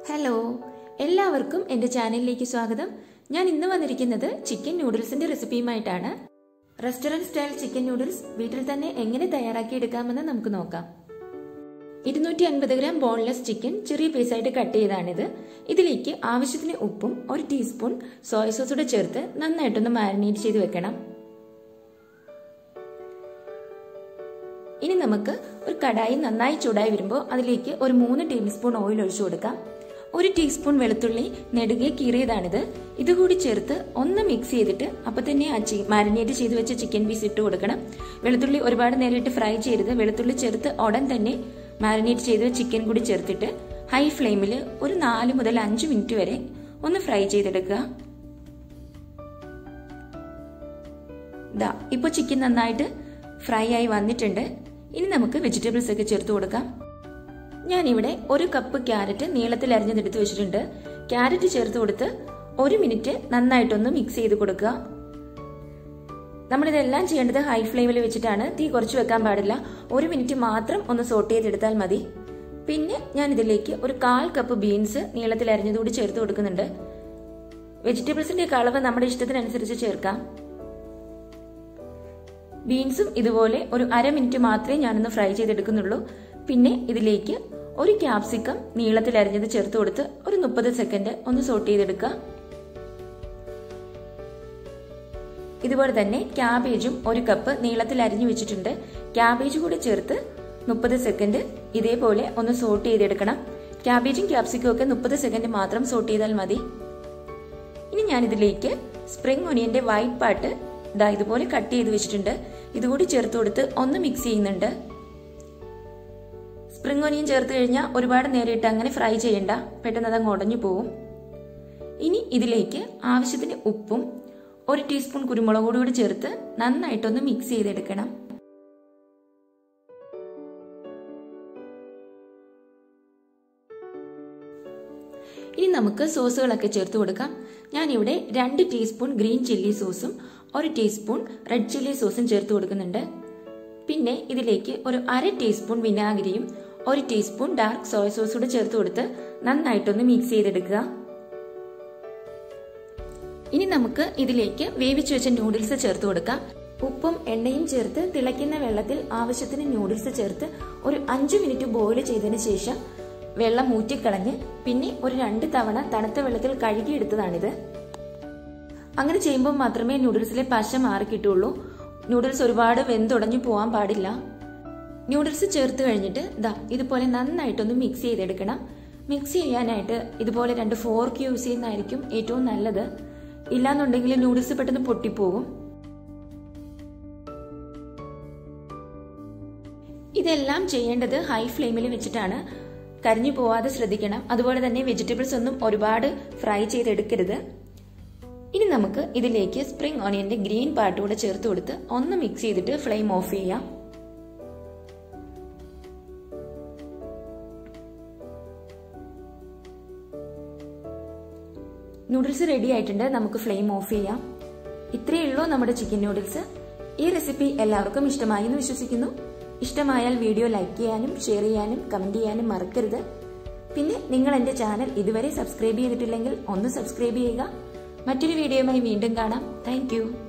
hello എല്ലാവർക്കും എൻ്റെ ചാനലിലേക്ക് സ്വാഗതം ഞാൻ ഇന്ന് വന്നിരിക്കുന്നത് ചിക്കൻ നൂഡിൽസിന്റെ റെസിപ്പിയുമായിട്ടാണ് റെസ്റ്റോറൻറ്റ് സ്റ്റൈൽ ചിക്കൻ നൂഡിൽസ് വീട്ടിൽ തന്നെ എങ്ങനെ തയ്യാറാക്കി എടുക്കാമെന്ന് നമുക്ക് നോക്കാം ഇരുന്നൂറ്റി അൻപത് ഗ്രാം ബോൺലെസ് ചിക്കൻ ചെറിയ പീസായിട്ട് കട്ട് ചെയ്താണിത് ഇതിലേക്ക് ആവശ്യത്തിന് ഉപ്പും ഒരു ടീസ്പൂൺ സോയ സോസൂടെ ചേർത്ത് നന്നായിട്ടൊന്ന് മാരിനേറ്റ് ചെയ്ത് വെക്കണം ഇനി നമുക്ക് ഒരു കടായി നന്നായി ചൂടായി വരുമ്പോൾ അതിലേക്ക് ഒരു മൂന്ന് ടേബിൾ സ്പൂൺ ഓയിൽ ഒഴിച്ചു കൊടുക്കാം ഒരു ടീസ്പൂൺ വെളുത്തുള്ളി നെടുകെ കീറിയതാണിത് ഇതുകൂടി ചേർത്ത് ഒന്ന് മിക്സ് ചെയ്തിട്ട് അപ്പൊ തന്നെ ആ മാരിനേറ്റ് ചെയ്ത് വെച്ച ചിക്കൻ പീസ് ഇട്ട് കൊടുക്കണം വെളുത്തുള്ളി ഒരുപാട് നേരം ഇട്ട് ഫ്രൈ ചെയ്യരുത് വെളുത്തുള്ളി ചേർത്ത് ഉടൻ തന്നെ മാരിനേറ്റ് ചെയ്ത് ചിക്കൻ കൂടി ചേർത്തിട്ട് ഹൈ ഫ്ലെയിമിൽ ഒരു നാല് മുതൽ അഞ്ച് മിനിറ്റ് വരെ ഒന്ന് ഫ്രൈ ചെയ്തെടുക്കുക ഇതാ ഇപ്പോൾ ചിക്കൻ നന്നായിട്ട് ഫ്രൈ ആയി വന്നിട്ടുണ്ട് ഇനി നമുക്ക് വെജിറ്റബിൾസ് ഒക്കെ ചേർത്ത് കൊടുക്കാം ഞാനിവിടെ ഒരു കപ്പ് ക്യാരറ്റ് നീളത്തിൽ അരിഞ്ഞെടുത്ത് വെച്ചിട്ടുണ്ട് ക്യാരറ്റ് ചേർത്ത് കൊടുത്ത് ഒരു മിനിറ്റ് നന്നായിട്ടൊന്ന് മിക്സ് ചെയ്ത് കൊടുക്കുക നമ്മളിതെല്ലാം ചെയ്യേണ്ടത് ഹൈ ഫ്ലെയിമിൽ വെച്ചിട്ടാണ് തീ കുറച്ച് വെക്കാൻ പാടില്ല ഒരു മിനിറ്റ് മാത്രം ഒന്ന് സോട്ട് ചെയ്തെടുത്താൽ മതി പിന്നെ ഞാൻ ഇതിലേക്ക് ഒരു കാൽ കപ്പ് ബീൻസ് നീളത്തിൽ അരിഞ്ഞതുകൂടി ചേർത്ത് കൊടുക്കുന്നുണ്ട് വെജിറ്റബിൾസിന്റെ അളവ് നമ്മുടെ ഇഷ്ടത്തിനനുസരിച്ച് ചേർക്കാം ബീൻസും ഇതുപോലെ ഒരു അര മിനിറ്റ് മാത്രമേ ഞാനൊന്ന് ഫ്രൈ ചെയ്തെടുക്കുന്നുള്ളൂ പിന്നെ ഇതിലേക്ക് ഒരു ക്യാപ്സിക്കം നീളത്തിൽ അരിഞ്ഞത് ചേർത്ത് കൊടുത്ത് ഒരു മുപ്പത് സെക്കൻഡ് ഒന്ന് സോട്ട് ചെയ്തെടുക്കുക ഇതുപോലെ തന്നെ ക്യാബേജും ഒരു കപ്പ് നീളത്തിൽ അരിഞ്ഞു വെച്ചിട്ടുണ്ട് ക്യാബേജ് കൂടി ചേർത്ത് മുപ്പത് സെക്കൻഡ് ഇതേപോലെ ഒന്ന് സോട്ട് ചെയ്തെടുക്കണം ക്യാബേജും ക്യാപ്സിക്കും ഒക്കെ മുപ്പത് സെക്കൻഡ് മാത്രം സോട്ട് ചെയ്താൽ മതി ഇനി ഞാൻ ഇതിലേക്ക് സ്പ്രിംഗ് ഒനിയന്റെ വൈറ്റ് പാട്ട് ഇതാ ഇതുപോലെ കട്ട് ചെയ്ത് വെച്ചിട്ടുണ്ട് ഇതുകൂടി ചേർത്ത് കൊടുത്ത് ഒന്ന് മിക്സ് ചെയ്യുന്നുണ്ട് സ്പ്രിംഗ് ഒനിയൻ ചേർത്ത് കഴിഞ്ഞാൽ ഒരുപാട് നേരം ഇട്ട് അങ്ങനെ ഫ്രൈ ചെയ്യണ്ട പെട്ടെന്ന് അതങ്ങ് ഉടഞ്ഞു പോവും ഇനി ഇതിലേക്ക് ആവശ്യത്തിന് ഉപ്പും ഒരു ടീസ്പൂൺ കുരുമുളക് പൊടി കൂടി ചേർത്ത് നന്നായിട്ടൊന്ന് മിക്സ് ചെയ്തെടുക്കണം ഇനി നമുക്ക് സോസുകളൊക്കെ ചേർത്ത് കൊടുക്കാം ഞാനിവിടെ രണ്ട് ടീസ്പൂൺ ഗ്രീൻ ചില്ലി സോസും ഒരു ടീസ്പൂൺ റെഡ് ചില്ലി സോസും ചേർത്ത് കൊടുക്കുന്നുണ്ട് പിന്നെ ഇതിലേക്ക് ഒരു അര ടീസ്പൂൺ വിനാഗിരിയും ഒരു ടീസ്പൂൺ ഡാർക്ക് സോയ സോസ് കൂടെ ചേർത്ത് കൊടുത്ത് നന്നായിട്ടൊന്ന് മിക്സ് ചെയ്തെടുക്കുക ഇനി നമുക്ക് ഇതിലേക്ക് വേവിച്ചു വെച്ച നൂഡിൽസ് ചേർത്ത് കൊടുക്കാം ഉപ്പും എണ്ണയും ചേർത്ത് തിളയ്ക്കുന്ന വെള്ളത്തിൽ ആവശ്യത്തിന് നൂഡിൽസ് ചേർത്ത് ഒരു അഞ്ചു മിനിറ്റ് ബോയിൽ ചെയ്തതിന് ശേഷം വെള്ളം ഊറ്റിക്കളഞ്ഞ് പിന്നെ ഒരു രണ്ട് തവണ തണുത്ത വെള്ളത്തിൽ കഴുകിയെടുത്തതാണിത് അങ്ങനെ ചെയ്യുമ്പോൾ മാത്രമേ നൂഡിൽസിലെ പശ മാറി കിട്ടുള്ളൂ നൂഡിൽസ് ഒരുപാട് വെന്തുടഞ്ഞു പോകാൻ പാടില്ല നൂഡിൽസ് ചേർത്ത് കഴിഞ്ഞിട്ട് ദാ ഇതുപോലെ നന്നായിട്ടൊന്ന് മിക്സ് ചെയ്തെടുക്കണം മിക്സ് ചെയ്യാനായിട്ട് ഇതുപോലെ രണ്ട് ഫോർക്ക് യൂസ് ചെയ്യുന്നതായിരിക്കും ഏറ്റവും നല്ലത് ഇല്ലാന്നുണ്ടെങ്കിൽ നൂഡിൽസ് പെട്ടെന്ന് പൊട്ടിപ്പോകും ഇതെല്ലാം ചെയ്യേണ്ടത് ഹൈ ഫ്ലെയിമിൽ വെച്ചിട്ടാണ് കരിഞ്ഞു പോവാതെ ശ്രദ്ധിക്കണം അതുപോലെ തന്നെ വെജിറ്റബിൾസ് ഒന്നും ഒരുപാട് ഫ്രൈ ചെയ്തെടുക്കരുത് ഇനി നമുക്ക് ഇതിലേക്ക് സ്പ്രിംഗ് ഓണിയന്റെ ഗ്രീൻ പാർട്ട് കൂടെ ചേർത്ത് കൊടുത്ത് ഒന്ന് മിക്സ് ചെയ്തിട്ട് ഫ്ലെയിം ഓഫ് ചെയ്യാം നൂഡിൽസ് റെഡി ആയിട്ടുണ്ട് നമുക്ക് ഫ്ലെയിം ഓഫ് ചെയ്യാം ഇത്രയേ ഉള്ളൂ നമ്മുടെ ചിക്കൻ നൂഡിൽസ് ഈ റെസിപ്പി എല്ലാവർക്കും ഇഷ്ടമായി എന്ന് വിശ്വസിക്കുന്നു ഇഷ്ടമായാൽ വീഡിയോ ലൈക്ക് ചെയ്യാനും ഷെയർ ചെയ്യാനും കമന്റ് ചെയ്യാനും മറക്കരുത് പിന്നെ നിങ്ങൾ എന്റെ ചാനൽ ഇതുവരെ സബ്സ്ക്രൈബ് ചെയ്തിട്ടില്ലെങ്കിൽ ഒന്ന് സബ്സ്ക്രൈബ് ചെയ്യുക മറ്റൊരു വീഡിയോയുമായി വീണ്ടും കാണാം താങ്ക്